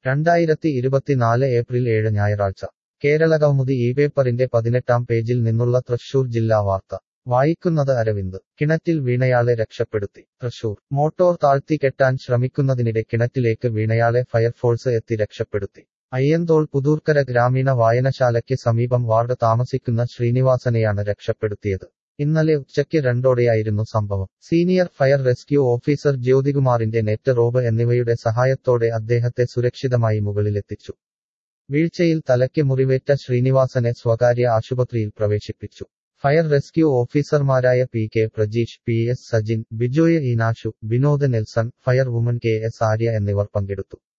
രണ്ടായിരത്തി ഇരുപത്തിനാല് ഏപ്രിൽ ഏഴ് ഞായറാഴ്ച കേരളകൗമുദി ഈ പേപ്പറിന്റെ പതിനെട്ടാം പേജിൽ നിന്നുള്ള തൃശൂർ ജില്ലാ വാർത്ത വായിക്കുന്നത് അരവിന്ദ് കിണറ്റിൽ വീണയാളെ രക്ഷപ്പെടുത്തി തൃശൂർ മോട്ടോർ താഴ്ത്തി കെട്ടാൻ ശ്രമിക്കുന്നതിനിടെ കിണറ്റിലേക്ക് വീണയാളെ ഫയർഫോഴ്സ് എത്തി രക്ഷപ്പെടുത്തി അയ്യന്തോൾ പുതൂർക്കര ഗ്രാമീണ വായനശാലയ്ക്ക് സമീപം വാർഡ് താമസിക്കുന്ന ശ്രീനിവാസനെയാണ് രക്ഷപ്പെടുത്തിയത് ഇന്നലെ ഉച്ചയ്ക്ക് രണ്ടോടെയായിരുന്നു സംഭവം സീനിയർ ഫയർ റെസ്ക്യൂ ഓഫീസർ ജ്യോതികുമാറിന്റെ നെറ്റ് റോബ് എന്നിവയുടെ സഹായത്തോടെ അദ്ദേഹത്തെ സുരക്ഷിതമായി മുകളിലെത്തിച്ചു വീഴ്ചയിൽ തലയ്ക്ക് മുറിവേറ്റ ശ്രീനിവാസനെ സ്വകാര്യ ആശുപത്രിയിൽ പ്രവേശിപ്പിച്ചു ഫയർ റെസ്ക്യൂ ഓഫീസർമാരായ P K Prajeesh P S Sajin Bijoy Eenashu Vinod Nelson fire woman K S Arya എന്നിവർ പങ്കെടുത്തു